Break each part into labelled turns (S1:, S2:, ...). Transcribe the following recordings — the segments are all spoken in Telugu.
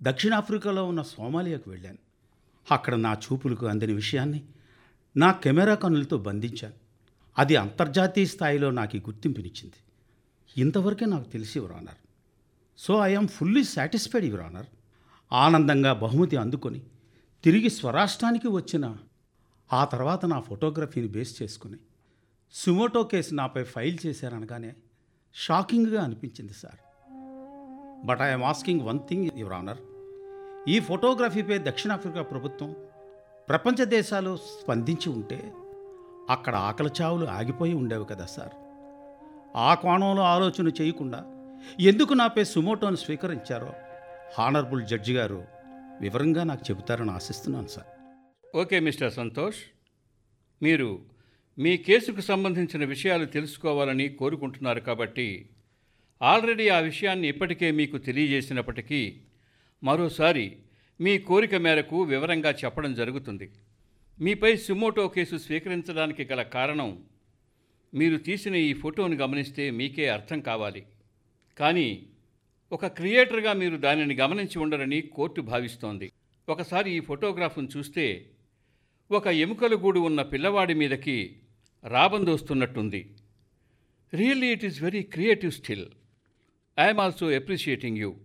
S1: దక్షిణాఫ్రికాలో ఉన్న సోమాలియాకు వెళ్ళాను అక్కడ నా చూపులకు అందని విషయాన్ని నా కెమెరా కన్నులతో బంధించాను అది అంతర్జాతీయ స్థాయిలో నాకు ఈ గుర్తింపునిచ్చింది ఇంతవరకే నాకు తెలిసి your honour so I'm fully satisfied your honour ఆనందంగా బహుమతి అందుకొని తిరిగి స్వరాష్ట్రానికి వచ్చిన ఆ తర్వాత నా ఫోటోగ్రఫీని బేస్ చేసుకుని సుమోటో కేసు నాపై ఫైల్ చేశారనగానే షాకింగ్గా అనిపించింది sir but I'm asking one thing your honour ఈ ఫోటోగ్రఫీపై దక్షిణాఫ్రికా ప్రభుత్వం ప్రపంచ దేశాలు స్పందించి ఉంటే అక్కడ ఆకలి చావులు ఆగిపోయి ఉండేవి కదా సార్ ఆ కోణంలో ఆలోచన చేయకుండా ఎందుకు నాపై సుమోటోను స్వీకరించారో హానరబుల్ జడ్జి గారు వివరంగా నాకు చెబుతారని ఆశిస్తున్నాను సార్
S2: ఓకే మిస్టర్ సంతోష్ మీరు మీ కేసుకు సంబంధించిన విషయాలు తెలుసుకోవాలని కోరుకుంటున్నారు కాబట్టి ఆల్రెడీ ఆ విషయాన్ని ఇప్పటికే మీకు తెలియజేసినప్పటికీ మరోసారి మీ కోరిక మేరకు వివరంగా చెప్పడం జరుగుతుంది మీపై సుమోటో కేసు స్వీకరించడానికి గల కారణం మీరు తీసిన ఈ ఫోటోను గమనిస్తే మీకే అర్థం కావాలి కానీ ఒక క్రియేటర్గా మీరు దానిని గమనించి ఉండరని కోర్టు భావిస్తోంది ఒకసారి ఈ ఫోటోగ్రాఫ్ను చూస్తే ఒక ఎముకల గూడు ఉన్న పిల్లవాడి మీదకి రాబందోస్తున్నట్టుంది really it is very creative still I'm also appreciating you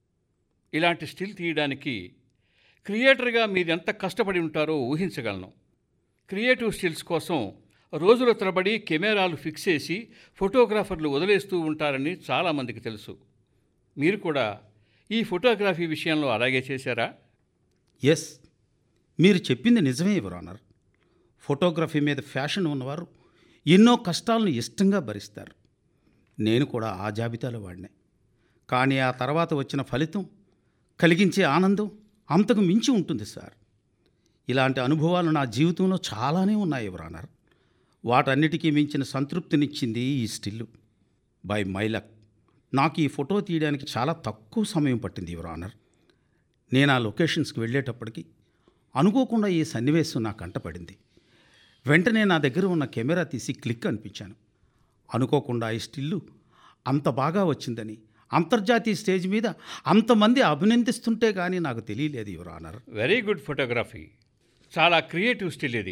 S2: ఇలాంటి స్టిల్ తీయడానికి క్రియేటర్గా మీరు ఎంత కష్టపడి ఉంటారో ఊహించగలను క్రియేటివ్ స్టిల్స్ కోసం రోజుల తరబడి కెమెరాలు ఫిక్స్ చేసి ఫోటోగ్రాఫర్లు వదిలేస్తూ ఉంటారని చాలామందికి తెలుసు మీరు కూడా ఈ ఫోటోగ్రఫీ విషయంలో అలాగే చేశారా
S1: ఎస్ మీరు చెప్పింది నిజమే యువర్ ఆనర్ ఫోటోగ్రఫీ మీద ఫ్యాషన్ ఉన్నవారు ఎన్నో కష్టాలను ఇష్టంగా భరిస్తారు నేను కూడా ఆ జాబితాలో వాడినే కానీ ఆ తర్వాత వచ్చిన ఫలితం కలిగించే ఆనందం అంతకు మించి ఉంటుంది సార్ ఇలాంటి అనుభవాలు నా జీవితంలో చాలానే ఉన్నాయి యువర్ ఆనర్ వాటన్నిటికీ మించిన సంతృప్తినిచ్చింది ఈ స్టిల్లు బై మై లక్ నాకు ఈ ఫోటో తీయడానికి చాలా తక్కువ సమయం పట్టింది యువర్ ఆనర్ నేను ఆ లొకేషన్స్కి వెళ్ళేటప్పటికి అనుకోకుండా ఈ సన్నివేశం నా కంటపడింది వెంటనే నా దగ్గర ఉన్న కెమెరా తీసి క్లిక్ అనిపించాను అనుకోకుండా ఈ స్టిల్లు అంత బాగా వచ్చిందని అంతర్జాతీయ స్టేజ్ మీద అంతమంది అభినందిస్తుంటే కానీ నాకు తెలియలేదు your honour
S2: very good photography చాలా క్రియేటివ్ స్టిల్ ఇది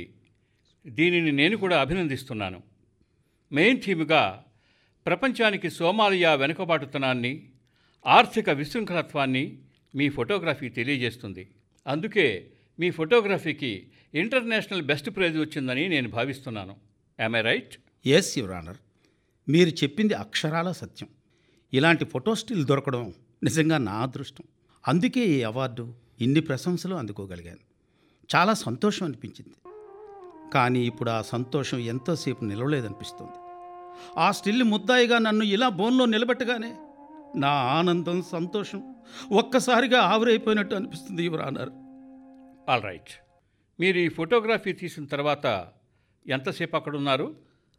S2: దీనిని నేను కూడా అభినందిస్తున్నాను మెయిన్ థీమ్గా ప్రపంచానికి సోమాలియా వెనుకబాటుతనాన్ని ఆర్థిక విశృంఖలత్వాన్ని మీ ఫోటోగ్రఫీ తెలియజేస్తుంది అందుకే మీ ఫోటోగ్రఫీకి ఇంటర్నేషనల్ బెస్ట్ ప్రైజ్ వచ్చిందని నేను భావిస్తున్నాను I right
S1: yes your honour మీరు చెప్పింది అక్షరాల సత్యం ఇలాంటి ఫోటో స్టిల్ దొరకడం నిజంగా నా అదృష్టం అందుకే ఈ అవార్డు ఇన్ని ప్రశంసలు అందుకోగలిగాను చాలా సంతోషం అనిపించింది కానీ ఇప్పుడు ఆ సంతోషం ఎంతోసేపు నిలవలేదనిపిస్తుంది ఆ స్టిల్ ముద్దాయిగా నన్ను ఇలా బోన్లో నిలబెట్టగానే నా ఆనందం సంతోషం ఒక్కసారిగా ఆవిరైపోయినట్టు అనిపిస్తుంది యువర్ ఆనర్
S2: ఆల్ రైట్ మీరు ఈ ఫోటోగ్రఫీ తీసిన తర్వాత ఎంతసేపు అక్కడ ఉన్నారు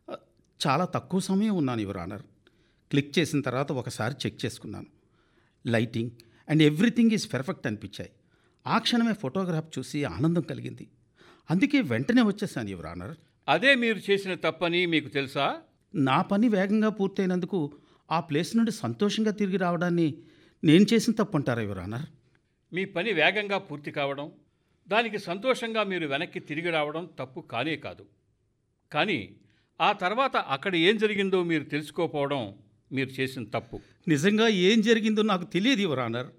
S1: చాలా తక్కువ సమయం ఉన్నాను యువర్ ఆనర్ క్లిక్ చేసిన తర్వాత ఒకసారి చెక్ చేసుకున్నాను lighting and everything is perfect అనిపించాయి ఆ క్షణమే ఫోటోగ్రాఫ్ చూసి ఆనందం కలిగింది అందుకే వెంటనే వచ్చేసాను యువర్ ఆనర్
S2: అదే మీరు చేసిన తప్పని మీకు తెలుసా
S1: నా పని వేగంగా పూర్తయినందుకు ఆ ప్లేస్ నుండి సంతోషంగా తిరిగి రావడాన్ని నేను చేసిన తప్పు అంటారా యువర్ ఆనర్
S2: మీ పని వేగంగా పూర్తి కావడం దానికి సంతోషంగా మీరు వెనక్కి తిరిగి రావడం తప్పు కానే కాదు కానీ ఆ తర్వాత అక్కడ ఏం జరిగిందో మీరు తెలుసుకోకపోవడం మీరు చేసిన తప్పు
S1: నిజంగా ఏం జరిగిందో నాకు తెలియదు your honour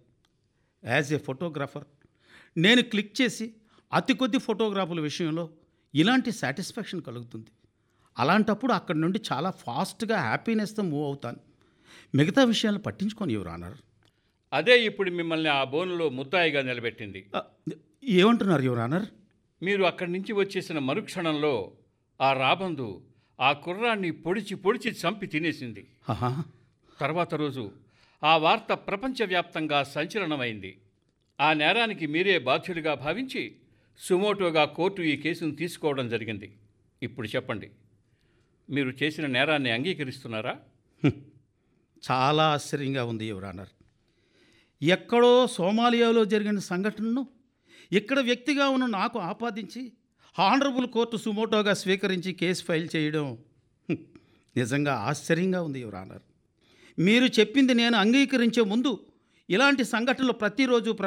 S1: as a photographer నేను క్లిక్ చేసి అతి కొద్ది ఫోటోగ్రాఫుల విషయంలో ఇలాంటి సాటిస్ఫాక్షన్ కలుగుతుంది అలాంటప్పుడు అక్కడి నుండి చాలా ఫాస్ట్గా హ్యాపీనెస్తో మూవ్ అవుతాను మిగతా విషయాలు పట్టించుకొని యువర్ ఆనర్
S2: అదే ఇప్పుడు మిమ్మల్ని ఆ బోనులో ముద్దాయిగా నిలబెట్టింది
S1: అ, ఏమంటున్నారు యువర్ ఆనర్
S2: మీరు అక్కడి నుంచి వచ్చేసిన మరుక్షణంలో ఆ రాబందు ఆ కుర్రాన్ని పొడిచి పొడిచి చంపి తినేసింది
S1: ఆహా
S2: తర్వాత రోజు ఆ వార్త ప్రపంచవ్యాప్తంగా సంచలనమైంది ఆ నేరానికి మీరే బాధ్యుడిగా భావించి సుమోటోగా కోర్టు ఈ కేసును తీసుకోవడం జరిగింది ఇప్పుడు చెప్పండి మీరు చేసిన నేరాన్ని అంగీకరిస్తున్నారా
S1: చాలా ఆశ్చర్యంగా ఉంది యువర్ ఆనర్ ఎక్కడో సోమాలియాలో జరిగిన సంఘటనను ఇక్కడ వ్యక్తిగా ఉన్న నాకు ఆపాదించి హానరబుల్ కోర్టు సుమోటోగా స్వీకరించి కేసు ఫైల్ చేయడం హ్మ్, నిజంగా ఆశ్చర్యంగా ఉంది యువర్ ఆనర్ మీరు చెప్పింది నేను అంగీకరించే ముందు ఇలాంటి సంఘటనలు ప్రతిరోజు